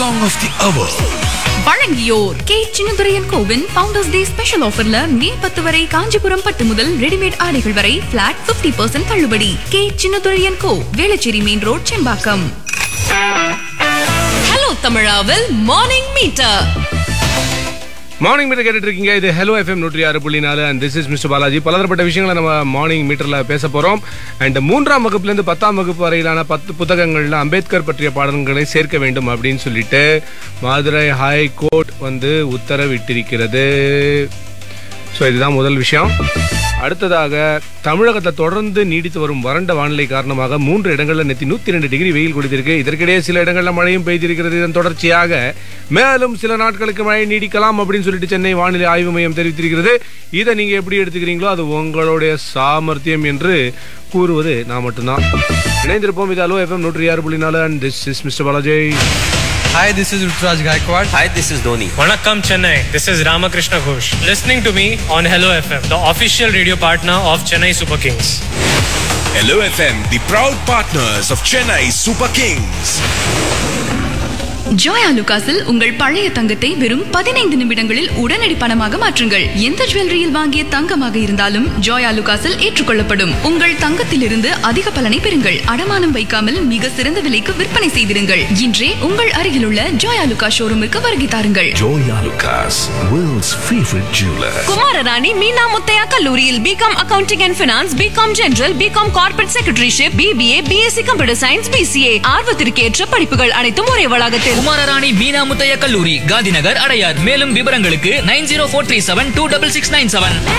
Song of the Hour. வழங்கியோர் K Chinnadurayan கோவின் founders day special ஆஃபர்ல மே பத்து வரை காஞ்சிபுரம் பட்டு முதல் ரெடிமேட் ஆடைகள் வரை பிளாட் 50% பர்சன்ட் தள்ளுபடி K Chinnadurayan Co Velachery main road Sembakkam hello தமிழாவில் மார்னிங் மீட்டர் மார்னிங் மீட்டர் கேட்டுட்டு இருக்கீங்க இது ஹலோ எஃப்எம் நூற்றி ஆறு புள்ளி நாலு and this is mister Balaji பலதரப்பட்ட விஷயங்களை நம்ம மார்னிங் மீட்டரில் பேச போகிறோம் அண்ட் மூன்றாம் வகுப்புலேருந்து பத்தாம் வகுப்பு வரையிலான பத்து புத்தகங்களில் அம்பேத்கர் பற்றிய பாடல்களை சேர்க்க வேண்டும் அப்படின்னு சொல்லிட்டு மதுரை ஹை கோர்ட் வந்து உத்தரவிட்டிருக்கிறது ஸோ இதுதான் முதல் விஷயம் அடுத்ததாக தமிழகத்தை தொடர்ந்து நீடித்து வரும் வறண்ட வானிலை காரணமாக மூன்று இடங்களில் நேற்று நூற்றி ரெண்டு டிகிரி வெயில் கொடுத்திருக்கு இதற்கிடையே சில இடங்களில் மழையும் பெய்திருக்கிறது இதன் தொடர்ச்சியாக மேலும் சில நாட்களுக்கு மழை நீடிக்கலாம் அப்படின்னு சொல்லிட்டு சென்னை வானிலை ஆய்வு மையம் தெரிவித்திருக்கிறது இதை நீங்கள் எப்படி எடுத்துக்கிறீங்களோ அது உங்களுடைய சாமர்த்தியம் என்று கூறுவது நான் மட்டும்தான் இணைந்திருப்போம் இது அலோ எஃப்எம் நூற்றி ஆறு புள்ளி நாலு and this is mister Balaji Hi, this is Rutraj Gaikwad. Hi, this is Dhoni. Vanakkam Chennai. This is Ramakrishna Ghosh. Listening to me on Hello FM, the official radio partner of Chennai Super Kings. Hello FM, the proud partners of Chennai Super Kings. ஜோயா லுகாஸில் உங்கள் பழைய தங்கத்தை வெறும் பதினைந்து நிமிடங்களில் உடனடி பணமாக மாற்றுங்கள் எந்த ஜுவல்லரியில் வாங்கிய தங்கமாக இருந்தாலும் ஜோயா லுகாஸில் ஏற்றுக்கொள்ளப்படும் உங்கள் தங்கத்திலிருந்து அதிக பலனை பெறுங்கள் அடமானம் வைக்காமல் மிக சிறந்த விலைக்கு விற்பனை செய்திருங்கள் இன்றே உங்கள் அருகிலுள்ள ஜோயா லுகா ஷோரூமுக்கு வருகை தாருங்கள் Joya Lucas, world's favorite jeweler. Kumara Rani Meena Muthiah கல்லூரியில் B Com accounting and finance B Com general B Com corporate secretaryship BBA BSc computer science BCA ஆர்வத்திற்கேற்ற படிப்புகள் அனைத்தும் ஒரே வளாகத்தில் குமாரராணி மீனா முத்தைய கல்லூரி காந்திநகர் அடையார் மேலும் விவரங்களுக்கு nine zero four three seven two double six nine seven